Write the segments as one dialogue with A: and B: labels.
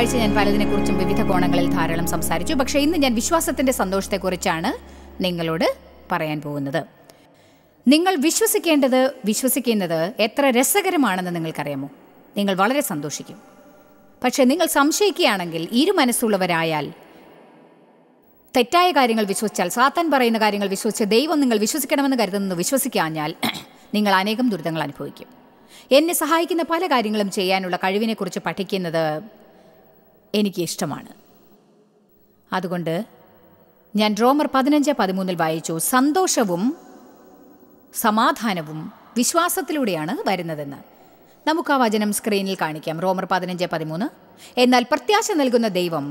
A: ആഴ്ച ഞാൻ പലതിനെക്കുറിച്ചും വിവിധ കോണങ്ങളിൽ ധാരാളം സംസാരിച്ചു പക്ഷേ ഇന്ന് ഞാൻ വിശ്വാസത്തിന്റെ സന്തോഷത്തെക്കുറിച്ചാണ് നിങ്ങളോട് പറയാൻ പോകുന്നത് നിങ്ങൾ വിശ്വസിക്കേണ്ടത് വിശ്വസിക്കുന്നത് എത്ര രസകരമാണെന്ന് നിങ്ങൾക്കറിയാമോ നിങ്ങൾ വളരെ സന്തോഷിക്കും പക്ഷേ നിങ്ങൾ സംശയിക്കുകയാണെങ്കിൽ ഇരു മനസ്സുള്ളവരായാൽ തെറ്റായ കാര്യങ്ങൾ വിശ്വസിച്ചാൽ സാത്താൻ പറയുന്ന കാര്യങ്ങൾ വിശ്വസിച്ച് ദൈവം നിങ്ങൾ വിശ്വസിക്കണമെന്ന് കരുതുന്നത് വിശ്വസിക്കാഞ്ഞാൽ നിങ്ങൾ അനേകം ദുരിതങ്ങൾ അനുഭവിക്കും എന്നെ സഹായിക്കുന്ന പല കാര്യങ്ങളും ചെയ്യാനുള്ള കഴിവിനെക്കുറിച്ച് പഠിക്കുന്നത് എനിക്ക് ഇഷ്ടമാണ് അതുകൊണ്ട് ഞാൻ റോമർ പതിനഞ്ച് പതിമൂന്നിൽ വായിച്ചു സന്തോഷവും സമാധാനവും വിശ്വാസത്തിലൂടെയാണ് വരുന്നതെന്ന് നമുക്ക് ആ വചനം സ്ക്രീനിൽ കാണിക്കാം റോമർ പതിനഞ്ച് പതിമൂന്ന് എന്നാൽ പ്രത്യാശ നൽകുന്ന ദൈവം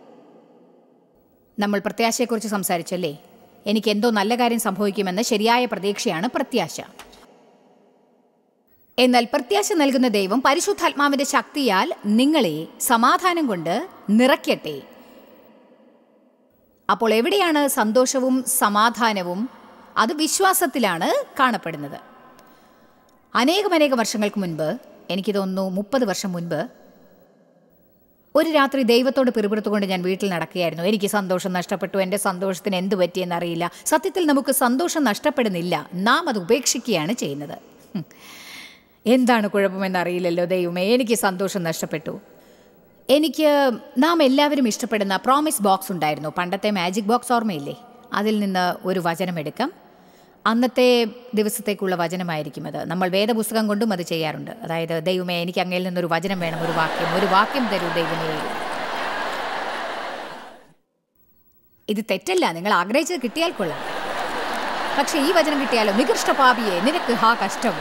A: നമ്മൾ പ്രത്യാശയെക്കുറിച്ച് സംസാരിച്ചല്ലേ എനിക്ക് എന്തോ നല്ല കാര്യം സംഭവിക്കുമെന്ന് ശരിയായ പ്രതീക്ഷയാണ് പ്രത്യാശ എന്നാൽ പ്രത്യാശ നൽകുന്ന ദൈവം പരിശുദ്ധാത്മാവിന്റെ ശക്തിയാൽ നിങ്ങളെ സമാധാനം കൊണ്ട് നിറയ്ക്കട്ടെ അപ്പോൾ എവിടെയാണ് സന്തോഷവും സമാധാനവും അത് വിശ്വാസത്തിലാണ് കാണപ്പെടുന്നത് അനേകമനേക വർഷങ്ങൾക്ക് മുൻപ് എനിക്ക് തോന്നുന്നു മുപ്പത് വർഷം മുൻപ് ഒരു രാത്രി ദൈവത്തോട് പിറുപിറുത്തുകൊണ്ട് ഞാൻ വീട്ടിൽ നടക്കുകയായിരുന്നു എനിക്ക് സന്തോഷം നഷ്ടപ്പെട്ടു എൻ്റെ സന്തോഷത്തിന് എന്ത് പറ്റിയെന്നറിയില്ല സത്യത്തിൽ നമുക്ക് സന്തോഷം നഷ്ടപ്പെടുന്നില്ല നാം അത് ഉപേക്ഷിക്കുകയാണ് ചെയ്യുന്നത് ഹും. എന്താണ് കുഴപ്പമെന്നറിയില്ലല്ലോ ദൈവമേ എനിക്ക് സന്തോഷം നഷ്ടപ്പെട്ടു എനിക്ക് നാം എല്ലാവരും ഇഷ്ടപ്പെടുന്ന പ്രോമിസ് ബോക്സ് ഉണ്ടായിരുന്നു പണ്ടത്തെ മാജിക് ബോക്സ് ഓർമ്മയില്ലേ അതിൽ നിന്ന് ഒരു വചനം എടുക്കാം അന്നത്തെ ദിവസത്തേക്കുള്ള വചനമായിരിക്കും അത് നമ്മൾ വേദപുസ്തകം കൊണ്ടും അത് ചെയ്യാറുണ്ട് അതായത് ദൈവമേ എനിക്ക് അങ്ങയിൽ നിന്നൊരു വചനം വേണം ഒരു വാക്യം ഒരു വാക്യം തരൂ ദൈവമേ ഇത് തെറ്റല്ല നിങ്ങൾ ആഗ്രഹിച്ചത് കിട്ടിയാൽ കൊള്ളാം പക്ഷെ ഈ വചനം കിട്ടിയാലോ നികൃഷ്ട പാപിയെ നിനക്ക് ഹാ കഷ്ടം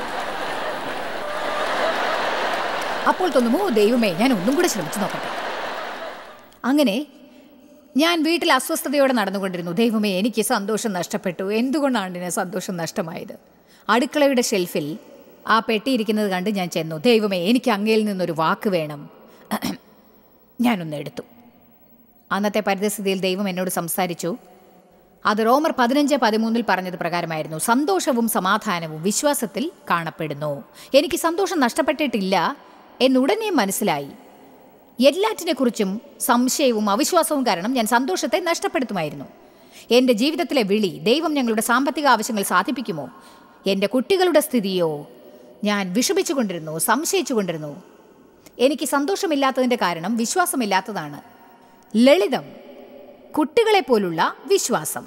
A: അപ്പോൾ തോന്നുമോ ദൈവമേ ഞാൻ ഒന്നും കൂടെ ശ്രമിച്ചു നോക്കട്ടെ അങ്ങനെ ഞാൻ വീട്ടിൽ അസ്വസ്ഥതയോടെ നടന്നുകൊണ്ടിരുന്നു ദൈവമേ എനിക്ക് സന്തോഷം നഷ്ടപ്പെട്ടു എന്തുകൊണ്ടാണ് ഇതിന് സന്തോഷം നഷ്ടമായത് അടുക്കളയുടെ ഷെൽഫിൽ ആ പെട്ടിയിരിക്കുന്നത് കണ്ട് ഞാൻ ചെന്നു ദൈവമേ എനിക്ക് അങ്ങയിൽ നിന്നൊരു വാക്ക് വേണം ഞാനൊന്ന് എടുത്തു അന്നത്തെ പരിതസ്ഥിതിയിൽ ദൈവം എന്നോട് സംസാരിച്ചു അത് റോമർ പതിനഞ്ച് പതിമൂന്നിൽ പറഞ്ഞത് പ്രകാരമായിരുന്നു സന്തോഷവും സമാധാനവും വിശ്വാസത്തിൽ കാണപ്പെടുന്നു എനിക്ക് സന്തോഷം നഷ്ടപ്പെട്ടിട്ടില്ല എന്നുടനെ മനസ്സിലായി എല്ലാറ്റിനെക്കുറിച്ചും സംശയവും അവിശ്വാസവും കാരണം ഞാൻ സന്തോഷത്തെ നഷ്ടപ്പെടുത്തുമായിരുന്നു എൻ്റെ ജീവിതത്തിലെ വിളി ദൈവം ഞങ്ങളുടെ സാമ്പത്തിക ആവശ്യങ്ങൾ സാധിപ്പിക്കുമോ എൻ്റെ കുട്ടികളുടെ സ്ഥിതിയോ ഞാൻ വിഷമിച്ചുകൊണ്ടിരുന്നു സംശയിച്ചുകൊണ്ടിരുന്നു എനിക്ക് സന്തോഷമില്ലാത്തതിൻ്റെ കാരണം വിശ്വാസമില്ലാത്തതാണ് ലളിതം കുട്ടികളെ പോലുള്ള വിശ്വാസം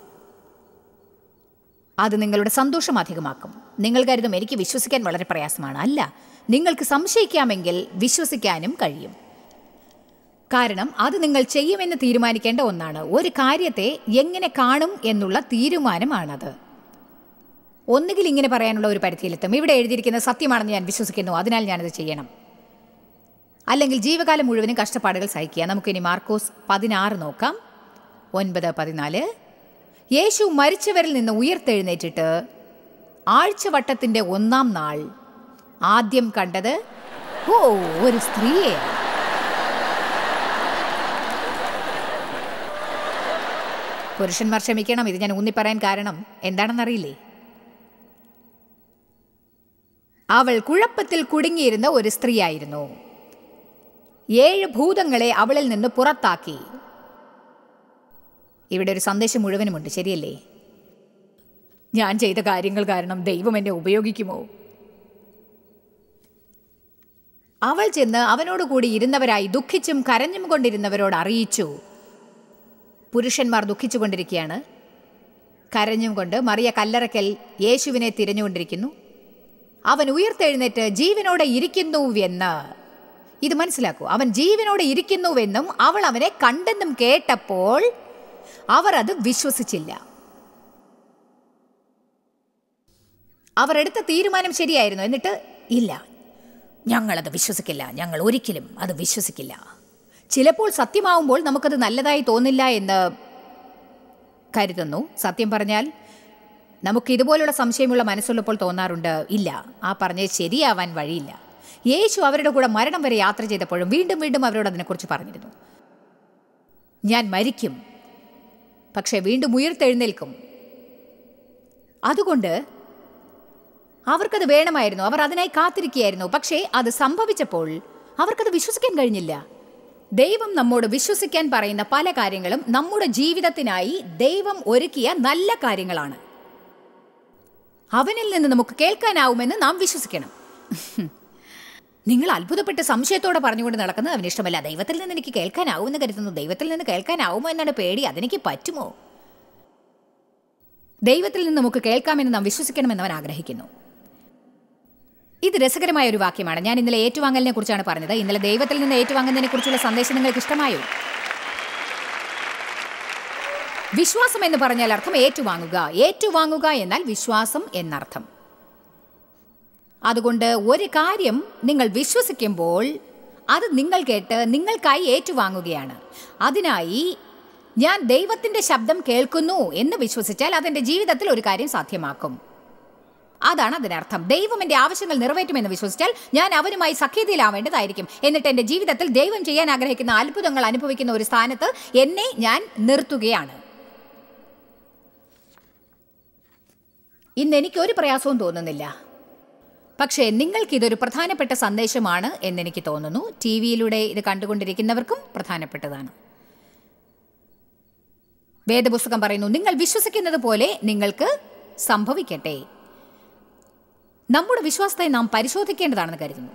A: അത് നിങ്ങളുടെ സന്തോഷം അധികമാക്കും നിങ്ങൾ കരുതും എനിക്ക് വിശ്വസിക്കാൻ വളരെ പ്രയാസമാണ് അല്ല നിങ്ങൾക്ക് സംശയിക്കാമെങ്കിൽ വിശ്വസിക്കാനും കഴിയും കാരണം അത് നിങ്ങൾ ചെയ്യുമെന്ന് തീരുമാനിക്കേണ്ട ഒന്നാണ് ഒരു കാര്യത്തെ എങ്ങനെ കാണും എന്നുള്ള തീരുമാനമാണത് ഒന്നുകിൽ ഇങ്ങനെ പറയാനുള്ള ഒരു പരിധിയിലെത്തും ഇവിടെ എഴുതിയിരിക്കുന്നത് സത്യമാണെന്ന് ഞാൻ വിശ്വസിക്കുന്നു അതിനാൽ ഞാനത് ചെയ്യണം അല്ലെങ്കിൽ ജീവകാലം മുഴുവനും കഷ്ടപ്പാടുകൾ സഹിക്കുക നമുക്കിനി മാർക്കോസ് പതിനാറ് നോക്കാം ഒൻപത് പതിനാല് യേശു മരിച്ചവരിൽ നിന്ന് ഉയർത്തെഴുന്നേറ്റിട്ട് ആഴ്ചവട്ടത്തിൻ്റെ ഒന്നാം നാൾ ആദ്യം കണ്ടത് ഓ ഒരു സ്ത്രീയെ പുരുഷന്മാർ ക്ഷമിക്കണം ഇത് ഞാൻ ഊന്നിപ്പറയാൻ കാരണം എന്താണെന്നറിയില്ലേ അവൾ കുഴപ്പത്തിൽ കുടുങ്ങിയിരുന്ന ഒരു സ്ത്രീയായിരുന്നു ഏഴ് ഭൂതങ്ങളെ അവളിൽ നിന്ന് പുറത്താക്കി ഇവിടെ ഒരു സന്ദേശം മുഴുവനുമുണ്ട് ശരിയല്ലേ ഞാൻ ചെയ്ത കാര്യങ്ങൾ കാരണം ദൈവം എന്നെ ഉപയോഗിക്കുമോ അവൾ ചെന്ന് അവനോട് കൂടി ഇരുന്നവരായി ദുഃഖിച്ചും കരഞ്ഞും കൊണ്ടിരുന്നവരോട് അറിയിച്ചു പുരുഷന്മാർ ദുഃഖിച്ചുകൊണ്ടിരിക്കുകയാണ് കരഞ്ഞും കൊണ്ട് മറിയ കല്ലറക്കൽ യേശുവിനെ തിരഞ്ഞുകൊണ്ടിരിക്കുന്നു അവൻ ഉയർത്തെഴുന്നേറ്റ് ജീവനോടെ ഇരിക്കുന്നുവെന്ന് ഇത് മനസ്സിലാക്കൂ അവൻ ജീവനോടെ ഇരിക്കുന്നുവെന്നും അവൾ അവനെ കണ്ടെന്നും കേട്ടപ്പോൾ അവർ അത് വിശ്വസിച്ചില്ല അവർ എടുത്ത തീരുമാനം ശരിയായിരുന്നു എന്നിട്ട് ഇല്ല ഞങ്ങളത് വിശ്വസിക്കില്ല ഞങ്ങൾ ഒരിക്കലും അത് വിശ്വസിക്കില്ല ചിലപ്പോൾ സത്യമാവുമ്പോൾ നമുക്കത് നല്ലതായി തോന്നില്ല എന്ന് കരുതുന്നു സത്യം പറഞ്ഞാൽ നമുക്ക് ഇതുപോലുള്ള സംശയമുള്ള മനസ്സുള്ളപ്പോൾ തോന്നാറുണ്ട് ഇല്ല ആ പറഞ്ഞത് ശരിയാവാൻ വഴിയില്ല യേശു അവരുടെ കൂടെ മരണം വരെ യാത്ര ചെയ്തപ്പോഴും വീണ്ടും വീണ്ടും അവരോട് അതിനെക്കുറിച്ച് പറഞ്ഞിരുന്നു ഞാൻ മരിക്കും പക്ഷേ വീണ്ടും ഉയർത്തെഴുന്നേൽക്കും അതുകൊണ്ട് അവർക്കത് വേണമായിരുന്നു അവർ അതിനായി കാത്തിരിക്കുകയായിരുന്നു പക്ഷേ അത് സംഭവിച്ചപ്പോൾ അവർക്കത് വിശ്വസിക്കാൻ കഴിഞ്ഞില്ല ദൈവം നമ്മോട് വിശ്വസിക്കാൻ പറയുന്ന പല കാര്യങ്ങളും നമ്മുടെ ജീവിതത്തിനായി ദൈവം ഒരുക്കിയ നല്ല കാര്യങ്ങളാണ് അവനിൽ നിന്ന് നമുക്ക് കേൾക്കാനാവുമെന്ന് നാം വിശ്വസിക്കണം നിങ്ങൾ അത്ഭുതപ്പെട്ട് സംശയത്തോടെ പറഞ്ഞുകൊണ്ട് നടക്കുന്നത് അവന് ഇഷ്ടമല്ല ദൈവത്തിൽ നിന്ന് എനിക്ക് കേൾക്കാനാവുമെന്ന് കരുതുന്നു ദൈവത്തിൽ നിന്ന് കേൾക്കാനാവുമോ എന്നാണ് പേടി അതെനിക്ക് പറ്റുമോ ദൈവത്തിൽ നിന്ന് നമുക്ക് കേൾക്കാമെന്ന് നാം വിശ്വസിക്കണമെന്ന് അവൻ ആഗ്രഹിക്കുന്നു ഇത് രസകരമായ ഒരു വാക്യമാണ് ഞാൻ ഇന്നലെ ഏറ്റുവാങ്ങലിനെ കുറിച്ചാണ് പറഞ്ഞത് ഇന്നലെ ദൈവത്തിൽ നിന്ന് ഏറ്റുവാങ്ങുന്നതിനെ കുറിച്ചുള്ള സന്ദേശം നിങ്ങൾക്ക് ഇഷ്ടമായോ വിശ്വാസം എന്ന് പറഞ്ഞാൽ അർത്ഥം ഏറ്റുവാങ്ങുക ഏറ്റുവാങ്ങുക എന്നാൽ വിശ്വാസം എന്നർത്ഥം അതുകൊണ്ട് ഒരു കാര്യം നിങ്ങൾ വിശ്വസിക്കുമ്പോൾ അത് നിങ്ങൾ കേട്ട് നിങ്ങൾക്കായി ഏറ്റുവാങ്ങുകയാണ് അതിനായി ഞാൻ ദൈവത്തിന്റെ ശബ്ദം കേൾക്കുന്നു എന്ന് വിശ്വസിച്ചാൽ അതെന്റെ ജീവിതത്തിൽ ഒരു കാര്യം സാധ്യമാക്കും അതാണ് അതിനർത്ഥം ദൈവം എന്റെ ആവശ്യങ്ങൾ നിറവേറ്റുമെന്ന് വിശ്വസിച്ചാൽ ഞാൻ അവനുമായി സഖ്യതയിലാവേണ്ടതായിരിക്കും എന്നിട്ട് എന്റെ ജീവിതത്തിൽ ദൈവം ചെയ്യാൻ ആഗ്രഹിക്കുന്ന അത്ഭുതങ്ങൾ അനുഭവിക്കുന്ന ഒരു സ്ഥാനത്ത് എന്നെ ഞാൻ നിർത്തുകയാണ് ഇന്ന് എനിക്ക് ഒരു പ്രയാസവും തോന്നുന്നില്ല പക്ഷേ നിങ്ങൾക്ക് ഇതൊരു പ്രധാനപ്പെട്ട സന്ദേശമാണ് എന്നെനിക്ക് തോന്നുന്നു ടി വിയിലൂടെ ഇത് കണ്ടുകൊണ്ടിരിക്കുന്നവർക്കും പ്രധാനപ്പെട്ടതാണ് വേദപുസ്തകം പറയുന്നു നിങ്ങൾ വിശ്വസിക്കുന്നത് പോലെ നിങ്ങൾക്ക് സംഭവിക്കട്ടെ നമ്മുടെ വിശ്വാസത്തെ നാം പരിശോധിക്കേണ്ടതാണെന്ന് കരുതുന്നു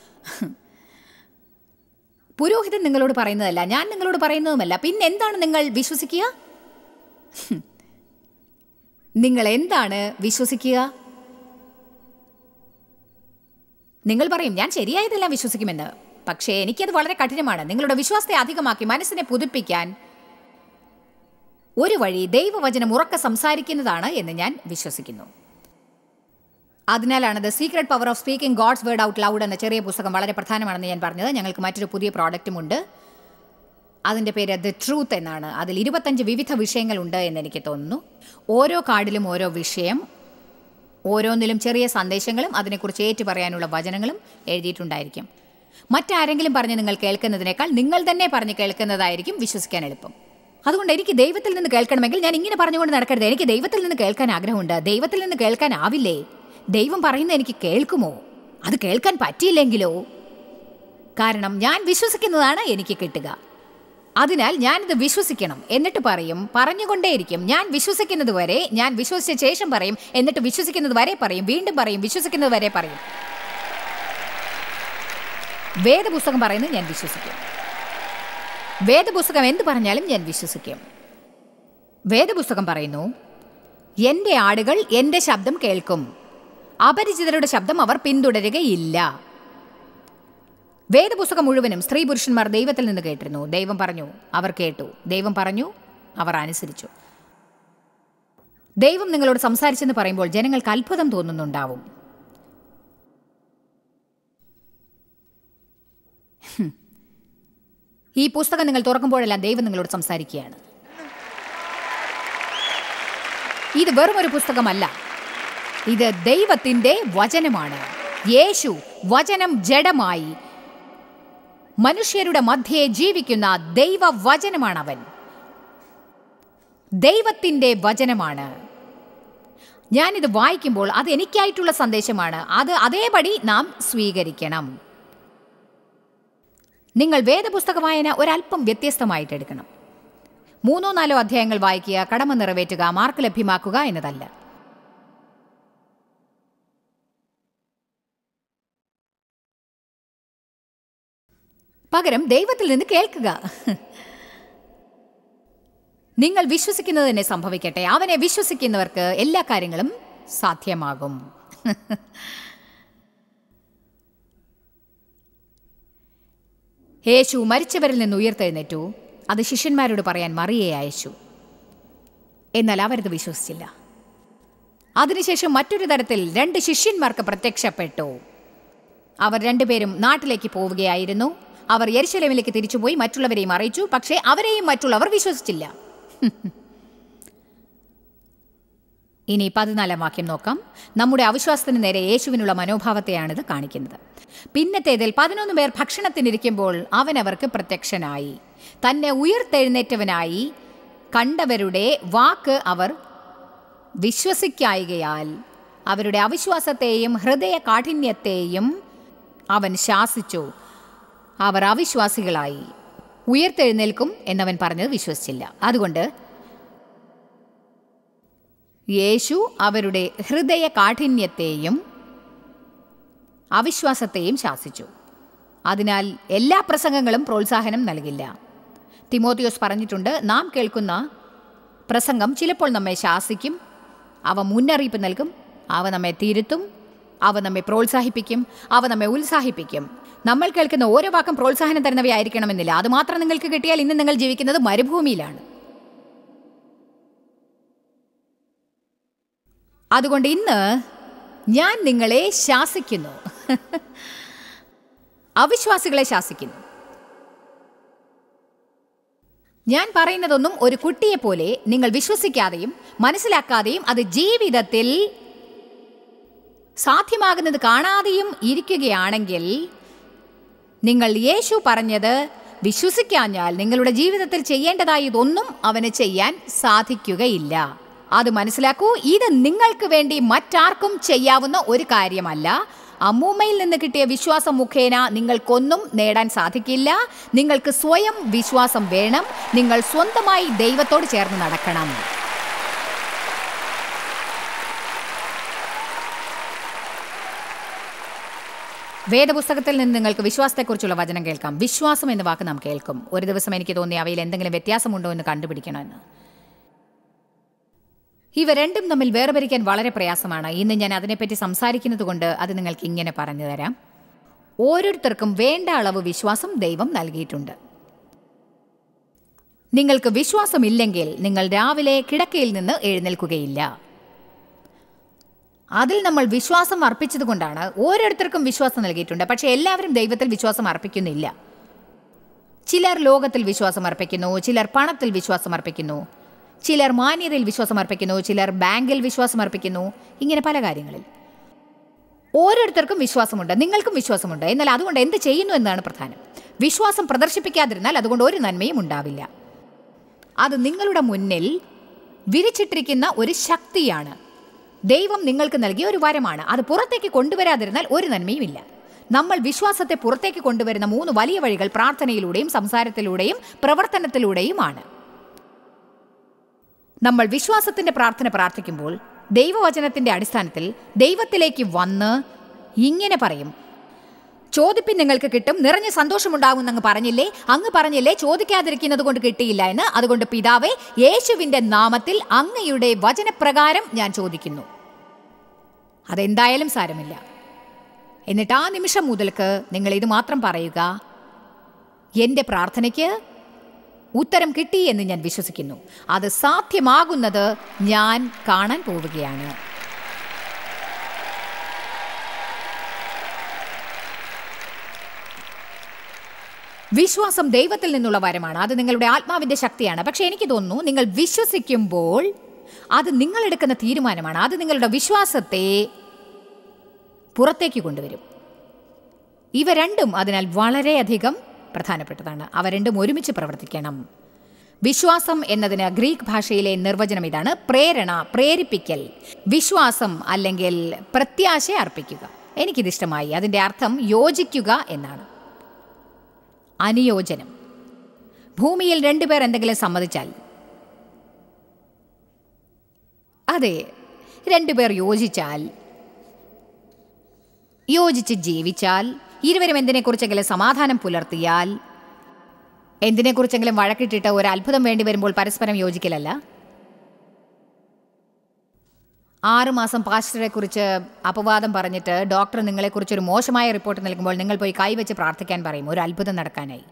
A: പുരോഹിതൻ നിങ്ങളോട് പറയുന്നതല്ല ഞാൻ നിങ്ങളോട് പറയുന്നതുമല്ല പിന്നെ എന്താണ് നിങ്ങൾ വിശ്വസിക്കുക നിങ്ങൾ എന്താണ് വിശ്വസിക്കുക നിങ്ങൾ പറയും ഞാൻ ശരിയായതെല്ലാം വിശ്വസിക്കുമെന്ന് പക്ഷേ എനിക്കത് വളരെ കഠിനമാണ് നിങ്ങളുടെ വിശ്വാസത്തെ അധികമാക്കി മനസ്സിനെ പുതുപ്പിക്കാൻ ഒരു വഴി ദൈവവചനം ഉറക്കെ സംസാരിക്കുന്നതാണ് എന്ന് ഞാൻ വിശ്വസിക്കുന്നു അതിനാലാണ് the secret power of speaking God's word out loud എന്ന ചെറിയ പുസ്തകം വളരെ പ്രധാനമാണെന്ന് ഞാൻ പറഞ്ഞത് ഞങ്ങൾക്ക് മറ്റൊരു പുതിയ പ്രോഡക്റ്റുമുണ്ട് അതിൻ്റെ പേര് ദ ട്രൂത്ത് എന്നാണ് അതിൽ ഇരുപത്തഞ്ച് വിവിധ വിഷയങ്ങളുണ്ട് എന്ന് എനിക്ക് തോന്നുന്നു ഓരോ കാർഡിലും ഓരോ വിഷയം ഓരോന്നിലും ചെറിയ സന്ദേശങ്ങളും അതിനെക്കുറിച്ച് ഏറ്റു പറയാനുള്ള വചനങ്ങളും എഴുതിയിട്ടുണ്ടായിരിക്കും മറ്റാരെങ്കിലും പറഞ്ഞ് നിങ്ങൾ കേൾക്കുന്നതിനേക്കാൾ നിങ്ങൾ തന്നെ പറഞ്ഞ് കേൾക്കുന്നതായിരിക്കും വിശ്വസിക്കാൻ എളുപ്പം അതുകൊണ്ട് എനിക്ക് ദൈവത്തിൽ നിന്ന് കേൾക്കണമെങ്കിൽ ഞാൻ ഇങ്ങനെ പറഞ്ഞുകൊണ്ട് നടക്കരുത് എനിക്ക് ദൈവത്തിൽ നിന്ന് കേൾക്കാൻ ആഗ്രഹമുണ്ട് ദൈവത്തിൽ നിന്ന് കേൾക്കാനാവില്ലേ ദൈവം പറയുന്നത് എനിക്ക് കേൾക്കുമോ അത് കേൾക്കാൻ പറ്റിയില്ലെങ്കിലോ കാരണം ഞാൻ വിശ്വസിക്കുന്നതാണ് എനിക്ക് കിട്ടുക അതിനാൽ ഞാനിത് വിശ്വസിക്കണം എന്നിട്ട് പറയും പറഞ്ഞുകൊണ്ടേയിരിക്കും ഞാൻ വിശ്വസിക്കുന്നത് വരെ ഞാൻ വിശ്വസിച്ച ശേഷം പറയും എന്നിട്ട് വിശ്വസിക്കുന്നത് വരെ പറയും വീണ്ടും പറയും വിശ്വസിക്കുന്നത് വരെ പറയും വേദപുസ്തകം പറയുന്നത് ഞാൻ വിശ്വസിക്കും വേദപുസ്തകം എന്ത് പറഞ്ഞാലും ഞാൻ വിശ്വസിക്കും വേദപുസ്തകം പറയുന്നു എൻ്റെ ആടുകൾ എൻ്റെ ശബ്ദം കേൾക്കും അപരിചിതരുടെ ശബ്ദം അവർ പിന്തുടരുകയില്ല വേദപുസ്തകം മുഴുവനും സ്ത്രീ പുരുഷന്മാർ ദൈവത്തിൽ നിന്ന് കേട്ടിരുന്നു ദൈവം പറഞ്ഞു അവർ കേട്ടു ദൈവം പറഞ്ഞു അവർ അനുസരിച്ചു ദൈവം നിങ്ങളോട് സംസാരിച്ചെന്ന് പറയുമ്പോൾ ജനങ്ങൾക്ക് അത്ഭുതം തോന്നുന്നുണ്ടാവും ഹും. ഈ പുസ്തകം നിങ്ങൾ തുറക്കുമ്പോഴെല്ലാം ദൈവം നിങ്ങളോട് സംസാരിക്കുകയാണ് ഇത് വെറും ഒരു പുസ്തകമല്ല ഇത് ദൈവത്തിൻ്റെ വചനമാണ് യേശു വചനം ജഡമായി മനുഷ്യരുടെ മധ്യേ ജീവിക്കുന്ന ദൈവ വചനമാണ് അവൻ ദൈവത്തിൻ്റെ വചനമാണ് ഞാനിത് വായിക്കുമ്പോൾ അത് എനിക്കായിട്ടുള്ള സന്ദേശമാണ് അത് അതേപടി നാം സ്വീകരിക്കണം നിങ്ങൾ വേദപുസ്തക വായന ഒരല്പം വ്യത്യസ്തമായിട്ട് എടുക്കണം മൂന്നോ നാലോ അധ്യായങ്ങൾ വായിക്കുക കടമ നിറവേറ്റുക മാർക്ക് ലഭ്യമാക്കുക എന്നതല്ല പകരം ദൈവത്തിൽ നിന്ന് കേൾക്കുക നിങ്ങൾ വിശ്വസിക്കുന്നത് തന്നെ സംഭവിക്കട്ടെ അവനെ വിശ്വസിക്കുന്നവർക്ക് എല്ലാ കാര്യങ്ങളും സാധ്യമാകും യേശു മരിച്ചവരിൽ നിന്ന് ഉയർത്തെഴുന്നേറ്റു അത് ശിഷ്യന്മാരോട് പറയാൻ മറിയെ അയച്ചു എന്നാൽ അവരത് വിശ്വസിച്ചില്ല അതിനുശേഷം മറ്റൊരു തരത്തിൽ രണ്ട് ശിഷ്യന്മാർക്ക് പ്രത്യക്ഷപ്പെട്ടു അവർ രണ്ടുപേരും നാട്ടിലേക്ക് പോവുകയായിരുന്നു അവർ യെരുശലേമിലേക്ക് തിരിച്ചുപോയി മറ്റുള്ളവരെയും അറിയിച്ചു പക്ഷേ അവരെയും മറ്റുള്ളവർ വിശ്വസിച്ചില്ല ഇനി പതിനാലാം വാക്യം നോക്കാം നമ്മുടെ അവിശ്വാസത്തിന് നേരെ യേശുവിനുള്ള മനോഭാവത്തെയാണിത് കാണിക്കുന്നത് പിന്നത്തേതിൽ പതിനൊന്ന് പേർ ഭക്ഷണത്തിനിരിക്കുമ്പോൾ അവൻ അവർക്ക് പ്രത്യക്ഷനായി തന്നെ ഉയർത്തെഴുന്നേറ്റവനായി കണ്ടവരുടെ വാക്ക് അവർ വിശ്വസിക്കായികയാൽ അവരുടെ അവിശ്വാസത്തെയും ഹൃദയ കാഠിന്യത്തെയും അവൻ ശാസിച്ചു അവർ അവിശ്വാസികളായി ഉയർത്തെഴുന്നേൽക്കും എന്നവൻ പറഞ്ഞത് വിശ്വസിച്ചില്ല അതുകൊണ്ട് യേശു അവരുടെ ഹൃദയ കാഠിന്യത്തെയും അവിശ്വാസത്തെയും ശാസിച്ചു അതിനാൽ എല്ലാ പ്രസംഗങ്ങളും പ്രോത്സാഹനം നൽകില്ല തിമോത്തിയോസ് പറഞ്ഞിട്ടുണ്ട് നാം കേൾക്കുന്ന പ്രസംഗം ചിലപ്പോൾ നമ്മെ ശാസിക്കും അവ മുന്നറിയിപ്പ് നൽകും അവ നമ്മെ തിരുത്തും അവ നമ്മെ പ്രോത്സാഹിപ്പിക്കും അവ നമ്മെ ഉത്സാഹിപ്പിക്കും നമ്മൾ കേൾക്കുന്ന ഓരോ വാക്കും പ്രോത്സാഹനം തരുന്നവയായിരിക്കണമെന്നില്ല അതുമാത്രം നിങ്ങൾക്ക് കിട്ടിയാൽ ഇന്ന് നിങ്ങൾ ജീവിക്കുന്നത് മരുഭൂമിയിലാണ് അതുകൊണ്ട് ഇന്ന് ഞാൻ നിങ്ങളെ ശാസിക്കുന്നു അവിശ്വാസികളെ ശാസിക്കുന്നു ഞാൻ പറയുന്നതൊന്നും ഒരു കുട്ടിയെ പോലെ നിങ്ങൾ വിശ്വസിക്കാതെയും മനസ്സിലാക്കാതെയും അത് ജീവിതത്തിൽ സാധ്യമാകുന്നത് കാണാതെയും ഇരിക്കുകയാണെങ്കിൽ നിങ്ങൾ യേശു പറഞ്ഞത് വിശ്വസിക്കാഞ്ഞാൽ നിങ്ങളുടെ ജീവിതത്തിൽ ചെയ്യേണ്ടതായ ഇതൊന്നും അവന് ചെയ്യാൻ സാധിക്കുകയില്ല അത് മനസ്സിലാക്കൂ ഇത് നിങ്ങൾക്ക് വേണ്ടി മറ്റാർക്കും ചെയ്യാവുന്ന ഒരു കാര്യമല്ല അമ്മൂമ്മയിൽ നിന്ന് കിട്ടിയ വിശ്വാസം മുഖേന നിങ്ങൾക്കൊന്നും നേടാൻ സാധിക്കില്ല നിങ്ങൾക്ക് സ്വയം വിശ്വാസം വേണം നിങ്ങൾ സ്വന്തമായി ദൈവത്തോട് ചേർന്ന് നടക്കണം വേദപുസ്തകത്തിൽ നിന്ന് നിങ്ങൾക്ക് വിശ്വാസത്തെക്കുറിച്ചുള്ള വചനം കേൾക്കാം വിശ്വാസം എന്ന വാക്ക് നാം കേൾക്കും ഒരു ദിവസം എനിക്ക് തോന്നി അവയിൽ എന്തെങ്കിലും വ്യത്യാസമുണ്ടോ എന്ന് കണ്ടുപിടിക്കണമെന്ന് ഇവ രണ്ടും തമ്മിൽ വേർപരിക്കാൻ വളരെ പ്രയാസമാണ് ഇന്ന് ഞാൻ അതിനെപ്പറ്റി സംസാരിക്കുന്നത് കൊണ്ട് അത് നിങ്ങൾക്ക് ഇങ്ങനെ പറഞ്ഞു തരാം ഓരോരുത്തർക്കും വേണ്ട അളവ് വിശ്വാസം ദൈവം നൽകിയിട്ടുണ്ട് നിങ്ങൾക്ക് വിശ്വാസമില്ലെങ്കിൽ നിങ്ങൾ രാവിലെ കിടക്കയിൽ നിന്ന് എഴുന്നേൽക്കുകയില്ല അതിൽ നമ്മൾ വിശ്വാസം അർപ്പിച്ചതുകൊണ്ടാണ് ഓരോരുത്തർക്കും വിശ്വാസം നൽകിയിട്ടുണ്ട് പക്ഷേ എല്ലാവരും ദൈവത്തിൽ വിശ്വാസം അർപ്പിക്കുന്നില്ല ചിലർ ലോകത്തിൽ വിശ്വാസം അർപ്പിക്കുന്നു ചിലർ പണത്തിൽ വിശ്വാസം അർപ്പിക്കുന്നു ചിലർ മാന്യതയിൽ വിശ്വാസം അർപ്പിക്കുന്നു ചിലർ ബാങ്കിൽ വിശ്വാസം അർപ്പിക്കുന്നു ഇങ്ങനെ പല കാര്യങ്ങളിൽ ഓരോരുത്തർക്കും വിശ്വാസമുണ്ട് നിങ്ങൾക്കും വിശ്വാസമുണ്ട് എന്നാൽ അതുകൊണ്ട് എന്ത് ചെയ്യുന്നു എന്നതാണ് പ്രധാനം വിശ്വാസം പ്രദർശിപ്പിക്കാതിരുന്നാൽ അതുകൊണ്ട് ഒരു നന്മയും ഉണ്ടാവില്ല അത് നിങ്ങളുടെ മുന്നിൽ വിരിച്ചിട്ടിരിക്കുന്ന ഒരു ശക്തിയാണ് ദൈവം നിങ്ങൾക്ക് നൽകിയ ഒരു വരമാണ് അത് പുറത്തേക്ക് കൊണ്ടുവരാതിരുന്നാൽ ഒരു നന്മയും ഇല്ല നമ്മൾ വിശ്വാസത്തെ പുറത്തേക്ക് കൊണ്ടുവരുന്ന മൂന്ന് വലിയ വഴികൾ പ്രാർത്ഥനയിലൂടെയും സംസാരത്തിലൂടെയും പ്രവർത്തനത്തിലൂടെയുമാണ് നമ്മൾ വിശ്വാസത്തിന്റെ പ്രാർത്ഥന പ്രാർത്ഥിക്കുമ്പോൾ ദൈവവചനത്തിന്റെ അടിസ്ഥാനത്തിൽ ദൈവത്തിലേക്ക് വന്ന് ഇങ്ങനെ പറയും ചോദിപ്പിൻ നിങ്ങൾക്ക് കിട്ടും നിറഞ്ഞ സന്തോഷമുണ്ടാകും അങ്ങ് പറഞ്ഞില്ലേ അങ്ങ് പറഞ്ഞില്ലേ ചോദിക്കാതിരിക്കുന്നത് കൊണ്ട് കിട്ടിയില്ല എന്ന് അതുകൊണ്ട് പിതാവേ യേശുവിന്റെ നാമത്തിൽ അങ്ങയുടെ വചനപ്രകാരം ഞാൻ ചോദിക്കുന്നു അതെന്തായാലും സാരമില്ല എന്നിട്ട് ആ നിമിഷം മുതൽക്ക് നിങ്ങൾ ഇത് മാത്രം പറയുക എൻ്റെ പ്രാർത്ഥനയ്ക്ക് ഉത്തരം കിട്ടി എന്ന് ഞാൻ വിശ്വസിക്കുന്നു അത് സാധ്യമാകുന്നത് ഞാൻ കാണാൻ പോവുകയാണ് വിശ്വാസം ദൈവത്തിൽ നിന്നുള്ള വരമാണ് അത് നിങ്ങളുടെ ആത്മാവിന്റെ ശക്തിയാണ് പക്ഷെ എനിക്ക് തോന്നുന്നു നിങ്ങൾ വിശ്വസിക്കുമ്പോൾ അത് നിങ്ങൾ എടുക്കുന്ന തീരുമാനമാണ് അത് നിങ്ങളുടെ വിശ്വാസത്തെ പുറത്തേക്ക് കൊണ്ടുവരും ഇവ രണ്ടും അതിനാൽ വളരെയധികം പ്രധാനപ്പെട്ടതാണ് അവ രണ്ടും ഒരുമിച്ച് പ്രവർത്തിക്കണം വിശ്വാസം എന്നതിന് ഗ്രീക്ക് ഭാഷയിലെ നിർവചനം ഇതാണ് പ്രേരണ പ്രേരിപ്പിക്കൽ വിശ്വാസം അല്ലെങ്കിൽ പ്രത്യാശ അർപ്പിക്കുക എനിക്കിതിഷ്ടമായി അതിൻ്റെ അർത്ഥം യോജിക്കുക എന്നാണ് അനുയോജനം ഭൂമിയിൽ രണ്ടുപേർ എന്തെങ്കിലും സമ്മതിച്ചാൽ അതെ രണ്ടുപേർ യോജിച്ചാൽ യോജിച്ച് ജീവിച്ചാൽ ഇരുവരും എന്തിനെക്കുറിച്ചെങ്കിലും സമാധാനം പുലർത്തിയാൽ എന്തിനെക്കുറിച്ചെങ്കിലും വഴക്കിട്ടിട്ട് ഒരു അത്ഭുതം വേണ്ടി വരുമ്പോൾ പരസ്പരം യോജിക്കലല്ല ആറുമാസം പാസ്റ്ററെ കുറിച്ച് അപവാദം പറഞ്ഞിട്ട് ഡോക്ടർ നിങ്ങളെക്കുറിച്ച് ഒരു മോശമായ റിപ്പോർട്ട് നൽകുമ്പോൾ നിങ്ങൾ പോയി കൈവച്ച് പ്രാർത്ഥിക്കാൻ പറയും ഒരു അത്ഭുതം നടക്കാനായി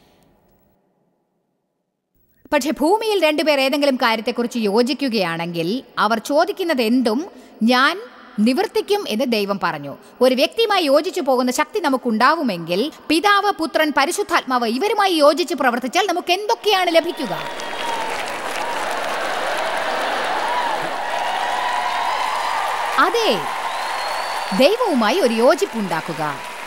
A: പക്ഷെ ഭൂമിയിൽ രണ്ടുപേർ ഏതെങ്കിലും കാര്യത്തെക്കുറിച്ച് യോജിക്കുകയാണെങ്കിൽ അവർ ചോദിക്കുന്നത് എന്തും ഞാൻ നിവർത്തിക്കും എന്ന് ദൈവം പറഞ്ഞു ഒരു വ്യക്തിയുമായി യോജിച്ചു പോകുന്ന ശക്തി നമുക്കുണ്ടാവുമെങ്കിൽ പിതാവ് പുത്രൻ പരിശുദ്ധാത്മാവ് ഇവരുമായി യോജിച്ച് പ്രവർത്തിച്ചാൽ നമുക്ക് എന്തൊക്കെയാണ് ലഭിക്കുക അതെ ദൈവവുമായി ഒരു യോജിപ്പുണ്ടാക്കുക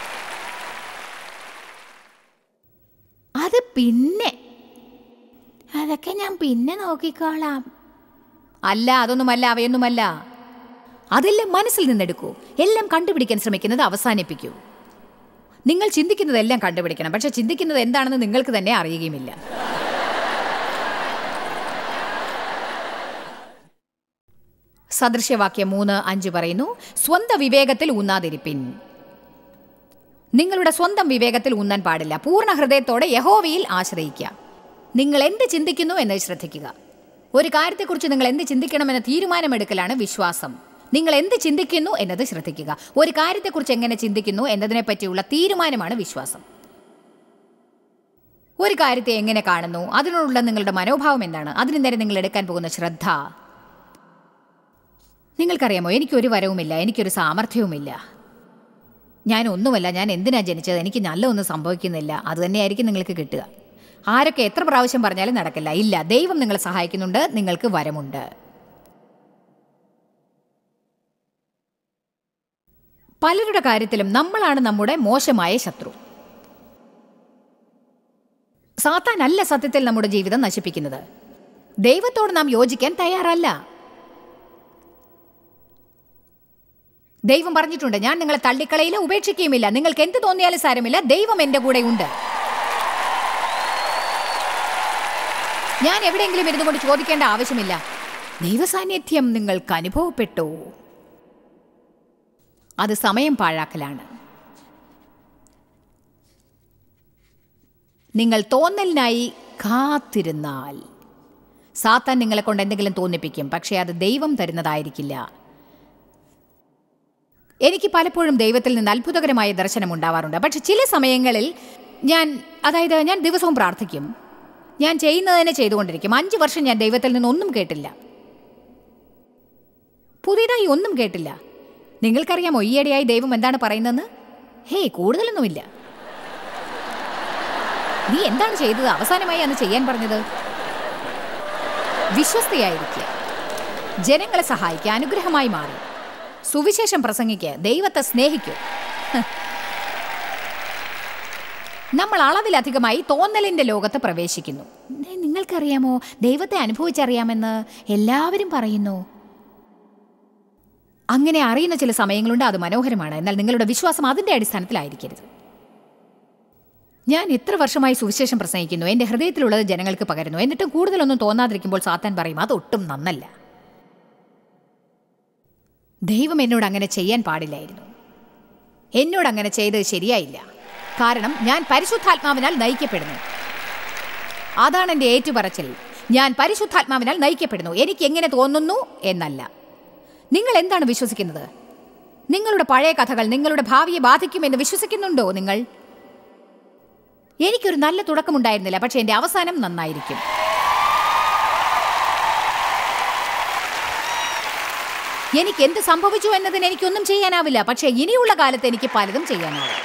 A: അത് പിന്നെ അതൊക്കെ ഞാൻ പിന്നെ നോക്കിക്കോളാം അല്ല അതൊന്നുമല്ല അവയൊന്നുമല്ല അതെല്ലാം മനസ്സിൽ നിന്നെടുക്കൂ എല്ലാം കണ്ടുപിടിക്കാൻ ശ്രമിക്കുന്നത് അവസാനിപ്പിക്കൂ നിങ്ങൾ ചിന്തിക്കുന്നതെല്ലാം കണ്ടുപിടിക്കണം പക്ഷെ ചിന്തിക്കുന്നത് എന്താണെന്ന് നിങ്ങൾക്ക് തന്നെ അറിയുകയുമില്ല സദൃശ്യവാക്യം മൂന്ന് അഞ്ച് പറയുന്നു സ്വന്ത വിവേകത്തിൽ ഊന്നാതിരിപ്പിൻ നിങ്ങളുടെ സ്വന്തം വിവേകത്തിൽ ഊന്നാൻ പാടില്ല പൂർണ്ണ ഹൃദയത്തോടെ യഹോവയിൽ ആശ്രയിക്കുക നിങ്ങൾ എന്ത് ചിന്തിക്കുന്നു എന്ന് ശ്രദ്ധിക്കുക ഒരു കാര്യത്തെക്കുറിച്ച് നിങ്ങൾ എന്ത് ചിന്തിക്കണമെന്ന തീരുമാനമെടുക്കലാണ് വിശ്വാസം നിങ്ങൾ എന്ത് ചിന്തിക്കുന്നു എന്നത് ശ്രദ്ധിക്കുക ഒരു കാര്യത്തെക്കുറിച്ച് എങ്ങനെ ചിന്തിക്കുന്നു എന്നതിനെ പറ്റിയുള്ള തീരുമാനമാണ് വിശ്വാസം ഒരു കാര്യത്തെ എങ്ങനെ കാണുന്നു അതിനോടുള്ള നിങ്ങളുടെ മനോഭാവം എന്താണ് അതിന് നേരെ നിങ്ങൾ എടുക്കാൻ പോകുന്ന ശ്രദ്ധ നിങ്ങൾക്കറിയാമോ എനിക്കൊരു വരവുമില്ല എനിക്കൊരു സാമർഥ്യവുമില്ല ഞാൻ ഒന്നുമല്ല ഞാൻ എന്തിനാ ജനിച്ചത് എനിക്ക് നല്ല ഒന്നും സംഭവിക്കുന്നില്ല അത് തന്നെയായിരിക്കും നിങ്ങൾക്ക് കിട്ടുക ആരൊക്കെ എത്ര പ്രാവശ്യം പറഞ്ഞാലും നടക്കില്ല ഇല്ല ദൈവം നിങ്ങളെ സഹായിക്കുന്നുണ്ട് നിങ്ങൾക്ക് വരമുണ്ട് പലരുടെ കാര്യത്തിലും നമ്മളാണ് നമ്മുടെ മോശമായ ശത്രു സാത്താനല്ല സത്യത്തിൽ നമ്മുടെ ജീവിതം നശിപ്പിക്കുന്നത് ദൈവത്തോട് നാം യോജിക്കാൻ തയ്യാറല്ല ദൈവം പറഞ്ഞിട്ടുണ്ട് ഞാൻ നിങ്ങളെ തള്ളിക്കളയില്ല ഉപേക്ഷിക്കുകയുമില്ല നിങ്ങൾക്ക് എന്ത് തോന്നിയാലും സാരമില്ല ദൈവം എൻ്റെ കൂടെ ഉണ്ട് ഞാൻ എവിടെയെങ്കിലും ഇരുന്നു കൊണ്ട് ചോദിക്കേണ്ട ആവശ്യമില്ല ദൈവസാന്നിധ്യം നിങ്ങൾക്ക് അനുഭവപ്പെട്ടു അത് സമയം പാഴാക്കലാണ് നിങ്ങൾ തോന്നലിനായി കാത്തിരുന്നാൽ സാത്താൻ നിങ്ങളെ കൊണ്ട് എന്തെങ്കിലും തോന്നിപ്പിക്കും പക്ഷേ അത് ദൈവം തരുന്നതായിരിക്കില്ല എനിക്ക് പലപ്പോഴും ദൈവത്തിൽ നിന്ന് അത്ഭുതകരമായ ദർശനം ഉണ്ടാവാറുണ്ട് പക്ഷെ ചില സമയങ്ങളിൽ ഞാൻ അതായത് ഞാൻ ദിവസവും പ്രാർത്ഥിക്കും ഞാൻ ചെയ്യുന്നത് തന്നെ ചെയ്തുകൊണ്ടിരിക്കും അഞ്ച് വർഷം ഞാൻ ദൈവത്തിൽ നിന്ന് ഒന്നും കേട്ടില്ല പുതിയതായി ഒന്നും കേട്ടില്ല നിങ്ങൾക്കറിയാമോ ഈയിടെയായി ദൈവം എന്താണ് പറയുന്നതെന്ന് ഹേയ് കൂടുതലൊന്നുമില്ല നീ എന്താണ് ചെയ്തത് അവസാനമായി അന്ന് ചെയ്യാൻ പറഞ്ഞത് വിശ്വസ്തയായിരിക്കുക ജനങ്ങളെ സഹായിക്കുക അനുഗ്രഹമായി മാറി സുവിശേഷം പ്രസംഗിക്കുക ദൈവത്തെ സ്നേഹിക്കൂ നമ്മൾ അളവിലധികമായി തോന്നലിന്റെ ലോകത്ത് പ്രവേശിക്കുന്നു നെ- നിങ്ങൾക്കറിയാമോ ദൈവത്തെ അനുഭവിച്ചറിയാമെന്ന് എല്ലാവരും പറയുന്നു അങ്ങനെ അറിയുന്ന ചില സമയങ്ങളുണ്ട് അത് മനോഹരമാണ് എന്നാൽ നിങ്ങളുടെ വിശ്വാസം അതിന്റെ അടിസ്ഥാനത്തിലായിരിക്കരുത് ഞാൻ എത്ര വർഷമായി സുവിശേഷം പ്രസംഗിക്കുന്നു എന്റെ ഹൃദയത്തിലുള്ളത് ജനങ്ങൾക്ക് പകരുന്നു എന്നിട്ടും കൂടുതലൊന്നും തോന്നാതിരിക്കുമ്പോൾ സാത്താൻ പറയും അതൊട്ടും നന്നല്ല ദൈവം എന്നോട് അങ്ങനെ ചെയ്യാൻ പാടില്ലായിരുന്നു എന്നോട് അങ്ങനെ ചെയ്തത് ശരിയായില്ല കാരണം ഞാൻ പരിശുദ്ധാത്മാവിനാൽ നയിക്കപ്പെടുന്നു അതാണ് എൻ്റെ ഏറ്റുപറച്ചിൽ ഞാൻ പരിശുദ്ധാത്മാവിനാൽ നയിക്കപ്പെടുന്നു എനിക്ക് എങ്ങനെ തോന്നുന്നു എന്നല്ല നിങ്ങൾ എന്താണ് വിശ്വസിക്കുന്നത് നിങ്ങളുടെ പഴയ കഥകൾ നിങ്ങളുടെ ഭാവിയെ ബാധിക്കുമെന്ന് വിശ്വസിക്കുന്നുണ്ടോ നിങ്ങൾ എനിക്കൊരു നല്ല തുടക്കമുണ്ടായിരുന്നില്ല പക്ഷേ എൻ്റെ അവസാനം നന്നായിരിക്കും എനിക്ക് എന്ത് സംഭവിച്ചു എന്നതിന് എനിക്കൊന്നും ചെയ്യാനാവില്ല പക്ഷേ ഇനിയുള്ള കാലത്ത് എനിക്ക് പലതും ചെയ്യാനാവും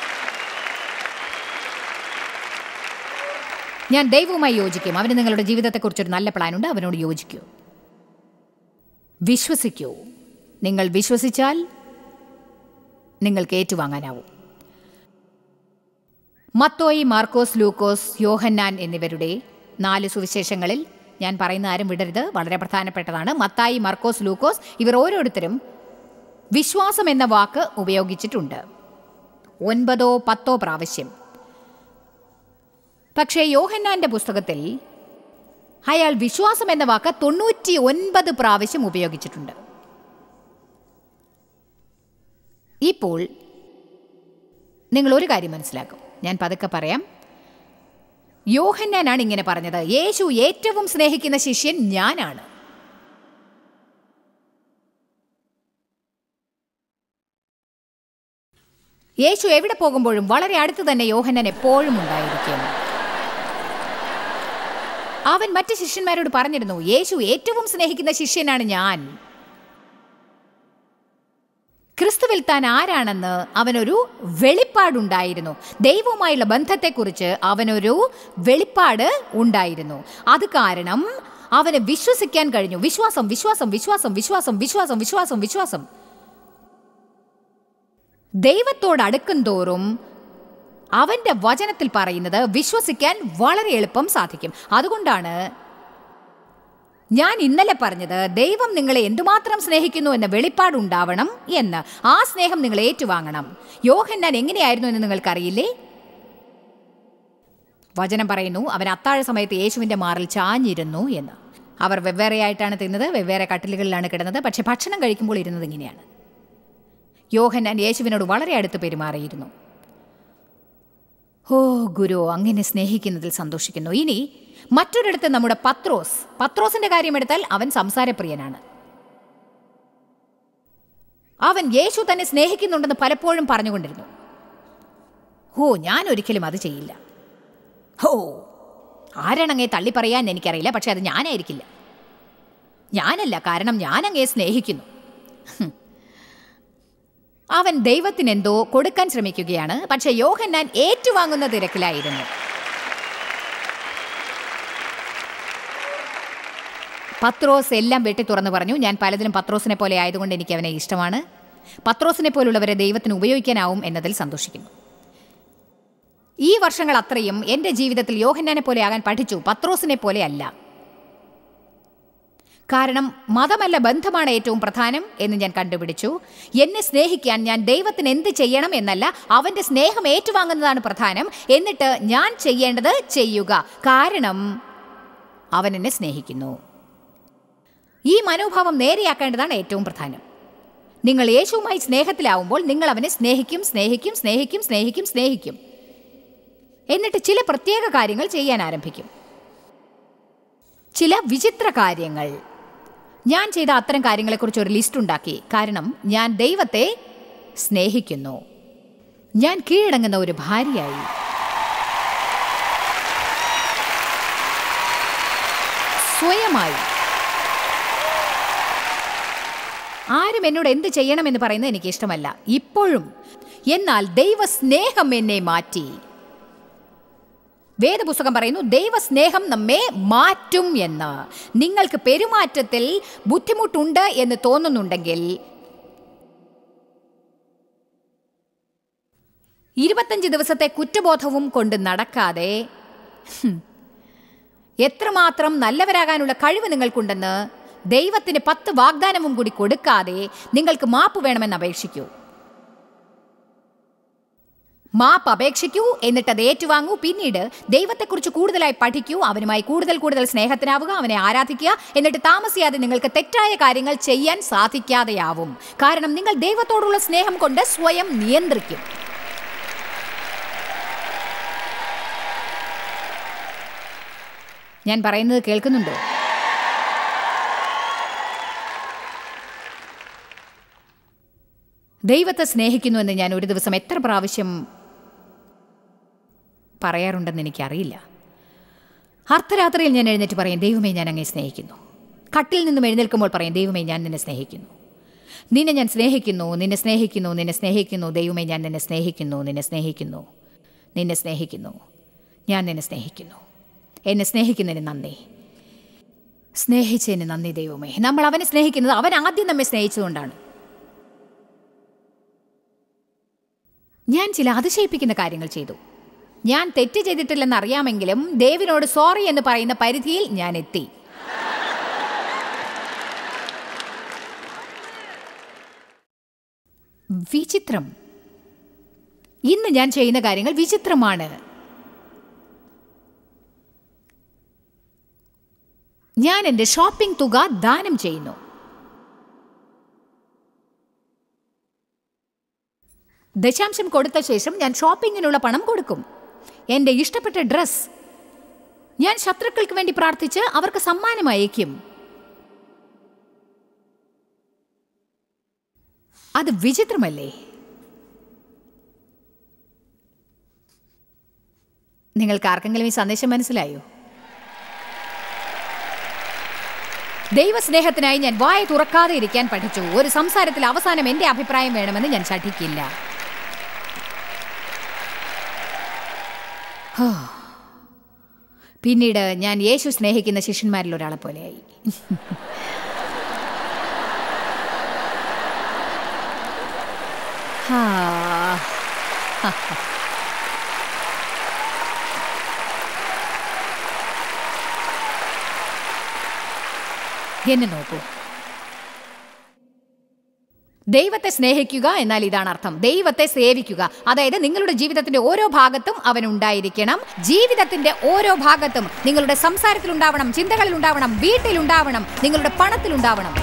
A: ഞാൻ ദൈവവുമായി യോജിക്കും അവന് നിങ്ങളുടെ ജീവിതത്തെക്കുറിച്ചൊരു നല്ല പ്ലാനുണ്ട് അവനോട് യോജിക്കൂ വിശ്വസിക്കൂ നിങ്ങൾ വിശ്വസിച്ചാൽ നിങ്ങൾക്ക് ഏറ്റുവാങ്ങാനാവും മത്തോയി മാർക്കോസ് ലൂക്കോസ് യോഹന്നാൻ എന്നിവരുടെ നാല് സുവിശേഷങ്ങളിൽ ഞാൻ പറയുന്ന ആരും വിടരുത് വളരെ പ്രധാനപ്പെട്ടതാണ് മത്തായി മാർക്കോസ് ലൂക്കോസ് ഇവർ ഓരോരുത്തരും വിശ്വാസം എന്ന വാക്ക് ഉപയോഗിച്ചിട്ടുണ്ട് ഒൻപതോ പത്തോ പ്രാവശ്യം പക്ഷേ യോഹന്നാന്റെ പുസ്തകത്തിൽ അയാൾ വിശ്വാസം എന്ന വാക്ക് തൊണ്ണൂറ്റി ഒൻപത് പ്രാവശ്യം ഉപയോഗിച്ചിട്ടുണ്ട് ഇപ്പോൾ നിങ്ങൾ ഒരു കാര്യം മനസ്സിലാക്കും ഞാൻ പതുക്കെ പറയാം യോഹന്നാനാണ് ഇങ്ങനെ പറഞ്ഞത് യേശു ഏറ്റവും സ്നേഹിക്കുന്ന ശിഷ്യൻ ഞാനാണ് യേശു എവിടെ പോകുമ്പോഴും വളരെ അടുത്ത് തന്നെ യോഹന്നാൻ എപ്പോഴും ഉണ്ടായിരിക്കും അവൻ മറ്റ് ശിഷ്യന്മാരോട് പറഞ്ഞിരുന്നു യേശു ഏറ്റവും സ്നേഹിക്കുന്ന ശിഷ്യനാണ് ഞാൻ ക്രിസ്തുവിൽ താൻ ആരാണെന്ന് അവനൊരു വെളിപ്പാടുണ്ടായിരുന്നു ദൈവവുമായുള്ള ബന്ധത്തെക്കുറിച്ച് അവനൊരു വെളിപ്പാട് ഉണ്ടായിരുന്നു അത് കാരണം അവന് വിശ്വസിക്കാൻ കഴിഞ്ഞു വിശ്വാസം വിശ്വാസം വിശ്വാസം വിശ്വാസം വിശ്വാസം വിശ്വാസം വിശ്വാസം ദൈവത്തോട് അടുക്കും തോറും അവന്റെ വചനത്തിൽ പറയുന്നത് വിശ്വസിക്കാൻ വളരെ എളുപ്പം സാധിക്കും അതുകൊണ്ടാണ് ഞാൻ ഇന്നലെ പറഞ്ഞത് ദൈവം നിങ്ങളെ എന്തുമാത്രം സ്നേഹിക്കുന്നു എന്ന വെളിപ്പാടുണ്ടാവണം എന്ന് ആ സ്നേഹം നിങ്ങൾ ഏറ്റുവാങ്ങണം യോഹന്നാൻ എങ്ങനെയായിരുന്നു എന്ന് നിങ്ങൾക്കറിയില്ലേ വചനം പറയുന്നു അവൻ അത്താഴ സമയത്ത് യേശുവിന്റെ മാറിൽ ചാഞ്ഞിരുന്നു എന്ന് അവർ വെവ്വേറെയായിട്ടാണ് തിന്നത് വെവ്വേറെ കട്ടിലുകളിലാണ് കിടന്നത് പക്ഷെ ഭക്ഷണം കഴിക്കുമ്പോൾ ഇരുന്നത് ഇങ്ങനെയാണ് യോഹന്നാൻ യേശുവിനോട് വളരെ അടുത്ത് പെരുമാറിയിരുന്നു ഓ ഗുരു അങ്ങനെ സ്നേഹിക്കുന്നതിൽ സന്തോഷിക്കുന്നു ഇനി മറ്റൊരിടത്ത് നമ്മുടെ പത്രോസ് പത്രോസിന്റെ കാര്യമെടുത്താൽ അവൻ സംസാരപ്രിയനാണ് അവൻ യേശു തന്നെ സ്നേഹിക്കുന്നുണ്ടെന്ന് പലപ്പോഴും പറഞ്ഞുകൊണ്ടിരുന്നു ഓ ഞാൻ ഒരിക്കലും അത് ചെയ്യില്ല ഹോ ആരാണങ്ങേ തള്ളി പറയാൻ എനിക്കറിയില്ല പക്ഷെ അത് ഞാനായിരിക്കില്ല ഞാനല്ല കാരണം ഞാനങ്ങേ സ്നേഹിക്കുന്നു ഹും. അവൻ ദൈവത്തിനെന്തോ കൊടുക്കാൻ ശ്രമിക്കുകയാണ് പക്ഷെ യോഹന്നാൻ ഏറ്റുവാങ്ങുന്ന തിരക്കിലായിരുന്നു പത്രോസ് എല്ലാം വെട്ടി തുറന്നു പറഞ്ഞു ഞാൻ പലതിനും പത്രോസിനെ പോലെ ആയതുകൊണ്ട് എനിക്ക് അവനെ ഇഷ്ടമാണ് പത്രോസിനെ പോലുള്ളവരെ ദൈവത്തിന് ഉപയോഗിക്കാനാവും എന്നതിൽ സന്തോഷിക്കുന്നു ഈ വർഷങ്ങൾ അത്രയും എൻ്റെ ജീവിതത്തിൽ യോഹന്നാനെ പോലെ ആകാൻ പഠിച്ചു പത്രോസിനെ പോലെ അല്ല കാരണം മതമല്ല ബന്ധമാണ് ഏറ്റവും പ്രധാനം എന്ന് ഞാൻ കണ്ടുപിടിച്ചു എന്നെ സ്നേഹിക്കാൻ ഞാൻ ദൈവത്തിന് എന്ത് ചെയ്യണം എന്നല്ല അവൻ്റെ സ്നേഹം ഏറ്റുവാങ്ങുന്നതാണ് പ്രധാനം എന്നിട്ട് ഞാൻ ചെയ്യേണ്ടത് ചെയ്യുക കാരണം അവൻ എന്നെ സ്നേഹിക്കുന്നു ഈ മനോഭാവം നേരെയാക്കേണ്ടതാണ് ഏറ്റവും പ്രധാനം നിങ്ങൾ യേശുവുമായി സ്നേഹത്തിലാവുമ്പോൾ നിങ്ങൾ അവനെ സ്നേഹിക്കും സ്നേഹിക്കും സ്നേഹിക്കും സ്നേഹിക്കും സ്നേഹിക്കും എന്നിട്ട് ചില പ്രത്യേക കാര്യങ്ങൾ ചെയ്യാൻ ആരംഭിക്കും ചില വിചിത്ര കാര്യങ്ങൾ ഞാൻ ചെയ്ത അത്തരം കാര്യങ്ങളെക്കുറിച്ച് ഒരു ലിസ്റ്റ് ഉണ്ടാക്കി കാരണം ഞാൻ ദൈവത്തെ സ്നേഹിക്കുന്നു ഞാൻ കീഴടങ്ങുന്ന ഒരു ഭാര്യയായി സ്വയമായി ആരും എന്നോട് എന്ത് ചെയ്യണമെന്ന് പറയുന്നത് എനിക്ക് ഇഷ്ടമല്ല ഇപ്പോഴും എന്നാൽ ദൈവസ്നേഹം എന്നെ മാറ്റി വേദപുസ്തകം പറയുന്നു ദൈവസ്നേഹം നമ്മെ മാറ്റും എന്ന് നിങ്ങൾക്ക് പെരുമാറ്റത്തിൽ ബുദ്ധിമുട്ടുണ്ട് എന്ന് തോന്നുന്നുണ്ടെങ്കിൽ ഇരുപത്തഞ്ച് ദിവസത്തെ കുറ്റബോധവും കൊണ്ട് നടക്കാതെ ഹും, എത്രമാത്രം നല്ലവരാകാനുള്ള കഴിവ് നിങ്ങൾക്കുണ്ടെന്ന് ദൈവത്തിന് പത്ത് വാഗ്ദാനവും കൂടി കൊടുക്കാതെ നിങ്ങൾക്ക് മാപ്പ് വേണമെന്ന് അപേക്ഷിക്കൂ മാപ്പ് അപേക്ഷിക്കൂ എന്നിട്ട് അത് ഏറ്റുവാങ്ങൂ പിന്നീട് ദൈവത്തെക്കുറിച്ച് കൂടുതലായി പഠിക്കൂ അവനുമായി കൂടുതൽ കൂടുതൽ സ്നേഹത്തിനാവുക അവനെ ആരാധിക്കുക എന്നിട്ട് താമസിയാതെ നിങ്ങൾക്ക് തെറ്റായ കാര്യങ്ങൾ ചെയ്യാൻ സാധിക്കാതെയാവും കാരണം നിങ്ങൾ ദൈവത്തോടുള്ള സ്നേഹം കൊണ്ട് സ്വയം നിയന്ത്രിക്കും ഞാൻ പറയുന്നത് കേൾക്കുന്നുണ്ടോ ദൈവത്തെ സ്നേഹിക്കുന്നുവെന്ന് ഞാൻ ഒരു ദിവസം എത്ര പ്രാവശ്യം പറയാറുണ്ടെന്ന് എനിക്കറിയില്ല അർദ്ധരാത്രിയിൽ ഞാൻ എഴുന്നേറ്റ് പറയും ദൈവമേ ഞാൻ അങ്ങേ സ്നേഹിക്കുന്നു കട്ടിൽ നിന്നും എഴുന്നേൽക്കുമ്പോൾ പറയും ദൈവമേ ഞാൻ നിന്നെ സ്നേഹിക്കുന്നു നിന്നെ ഞാൻ സ്നേഹിക്കുന്നു നിന്നെ സ്നേഹിക്കുന്നു നിന്നെ സ്നേഹിക്കുന്നു ദൈവമേ ഞാൻ നിന്നെ സ്നേഹിക്കുന്നു നിന്നെ സ്നേഹിക്കുന്നു നിന്നെ സ്നേഹിക്കുന്നു ഞാൻ നിന്നെ സ്നേഹിക്കുന്നു എന്നെ സ്നേഹിക്കുന്നതിന് നന്ദി സ്നേഹിച്ചതിന് നന്ദി ദൈവമേ നമ്മൾ അവനെ സ്നേഹിക്കുന്നത് അവൻ ആദ്യം നമ്മെ സ്നേഹിച്ചുകൊണ്ടാണ് ഞാൻ ചില അതിശയിപ്പിക്കുന്ന കാര്യങ്ങൾ ചെയ്തു ഞാൻ തെറ്റ് ചെയ്തിട്ടില്ലെന്ന് അറിയാമെങ്കിലും ദേവിനോട് സോറി എന്ന് പറയുന്ന പരിധിയിൽ ഞാൻ എത്തി വിചിത്രം ഇന്ന് ഞാൻ ചെയ്യുന്ന കാര്യങ്ങൾ വിചിത്രമാണ് ഞാൻ എൻ്റെ ഷോപ്പിംഗ് തുക ദാനം ചെയ്യുന്നു ദശാംശം കൊടുത്ത ശേഷം ഞാൻ ഷോപ്പിങ്ങിനുള്ള പണം കൊടുക്കും എൻ്റെ ഇഷ്ടപ്പെട്ട ഡ്രസ് ഞാൻ ശത്രുക്കൾക്ക് വേണ്ടി പ്രാർത്ഥിച്ച് അവർക്ക് സമ്മാനം അയക്കും അത് വിചിത്രമല്ലേ നിങ്ങൾക്ക് ആർക്കെങ്കിലും ഈ സന്ദേശം മനസ്സിലായോ ദൈവസ്നേഹത്തിനായി ഞാൻ വായ തുറക്കാതെ ഇരിക്കാൻ പഠിച്ചു ഒരു സംസാരത്തിൽ അവസാനം എന്റെ അഭിപ്രായം വേണമെന്ന് ഞാൻ ശഠിക്കില്ല ഹോ. പിന്നീട് ഞാൻ യേശു സ്നേഹിക്കുന്ന ശിഷ്യന്മാരിൽ ഒരാളെ പോലെയായി ഹാ. എന്നെ നോക്കൂ ദൈവത്തെ സ്നേഹിക്കുക എന്നാൽ ഇതാണ് അർത്ഥം ദൈവത്തെ സേവിക്കുക അതായത് നിങ്ങളുടെ ജീവിതത്തിന്റെ ഓരോ ഭാഗത്തും അവൻ ഉണ്ടായിരിക്കണം ജീവിതത്തിന്റെ ഓരോ ഭാഗത്തും നിങ്ങളുടെ സംസാരത്തിൽ ഉണ്ടാവണം ചിന്തകളിൽ ഉണ്ടാവണം വീട്ടിൽ ഉണ്ടാവണം നിങ്ങളുടെ പണത്തിൽ ഉണ്ടാവണം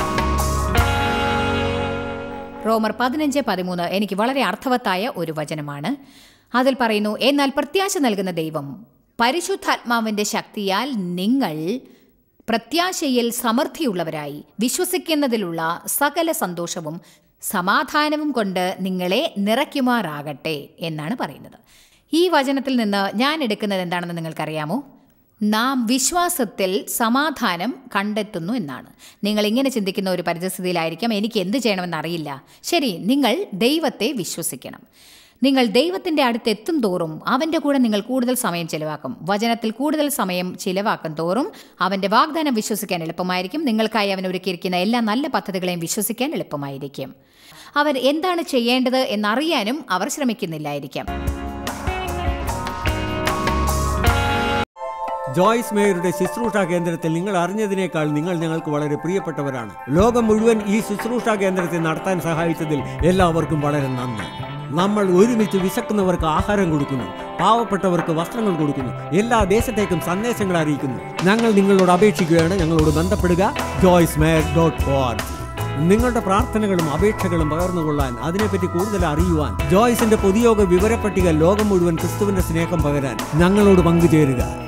A: റോമർ പതിനഞ്ച് പതിമൂന്ന് എനിക്ക് വളരെ അർത്ഥവത്തായ ഒരു വചനമാണ് അതിൽ പറയുന്നു എന്നാൽ പ്രത്യാശ നൽകുന്ന ദൈവം പരിശുദ്ധാത്മാവിന്റെ ശക്തിയാൽ നിങ്ങൾ പ്രത്യാശയിൽ സമൃദ്ധിയുള്ളവരായി വിശ്വസിക്കുന്നതിലുള്ള സകല സന്തോഷവും സമാധാനവും കൊണ്ട് നിങ്ങളെ നിറയ്ക്കുമാറാകട്ടെ എന്നാണ് പറയുന്നത് ഈ വചനത്തിൽ നിന്ന് ഞാൻ എടുക്കുന്നത് എന്താണെന്ന് നിങ്ങൾക്കറിയാമോ നാം വിശ്വാസത്തിൽ സമാധാനം കണ്ടെത്തുന്നു എന്നാണ് നിങ്ങൾ ഇങ്ങനെ ചിന്തിക്കുന്ന ഒരു പരിസ്ഥിതിയിലായിരിക്കാം എനിക്ക് എന്ത് ചെയ്യണമെന്ന് അറിയില്ല ശരി നിങ്ങൾ ദൈവത്തെ വിശ്വസിക്കണം നിങ്ങൾ ദൈവത്തിന്റെ അടുത്ത് എത്തും തോറും അവന്റെ കൂടെ നിങ്ങൾ കൂടുതൽ സമയം ചിലവാക്കും വചനത്തിൽ കൂടുതൽ സമയം ചിലവാക്കും തോറും അവന്റെ വാഗ്ദാനം വിശ്വസിക്കാൻ എളുപ്പമായിരിക്കും നിങ്ങൾക്കായി അവൻ ഒരുക്കിയിരിക്കുന്ന എല്ലാ നല്ല പദ്ധതികളെയും വിശ്വസിക്കാൻ എളുപ്പമായിരിക്കും അവർ എന്താണ് ചെയ്യേണ്ടത് എന്നറിയാനും അവർ ശ്രമിക്കുന്നില്ലായിരിക്കാം
B: ജോയ്സ് മേയറുടെ ശുശ്രൂഷ കേന്ദ്രത്തിൽ നിങ്ങൾ അറിഞ്ഞതിനേക്കാൾ നിങ്ങൾ ഞങ്ങൾക്ക് വളരെ പ്രിയപ്പെട്ടവരാണ് ലോകം മുഴുവൻ ഈ ശുശ്രൂഷ കേന്ദ്രത്തെ നടത്താൻ സഹായിച്ചതിൽ എല്ലാവർക്കും വളരെ നന്ദി നമ്മൾ ഒരുമിച്ച് വിശക്കുന്നവർക്ക് ആഹാരം കൊടുക്കുന്നു പാവപ്പെട്ടവർക്ക് വസ്ത്രങ്ങൾ കൊടുക്കുന്നു എല്ലാ ദേശത്തേക്കും സന്ദേശങ്ങൾ അറിയിക്കുന്നു ഞങ്ങൾ നിങ്ങളോട് അപേക്ഷിക്കുകയാണ് ഞങ്ങളോട് ബന്ധപ്പെടുക ജോയ്സ് മേയർ ഡോട്ട് ഓർഗ് നിങ്ങളുടെ പ്രാർത്ഥനകളും അപേക്ഷകളും പകർന്നുകൊള്ളാൻ അതിനെപ്പറ്റി കൂടുതൽ അറിയുവാൻ ജോയ്സിന്റെ പൊതുയോഗ വിവരപ്പട്ടിക ലോകം മുഴുവൻ ക്രിസ്തുവിന്റെ സ്നേഹം പകരാൻ ഞങ്ങളോട് പങ്കുചേരുക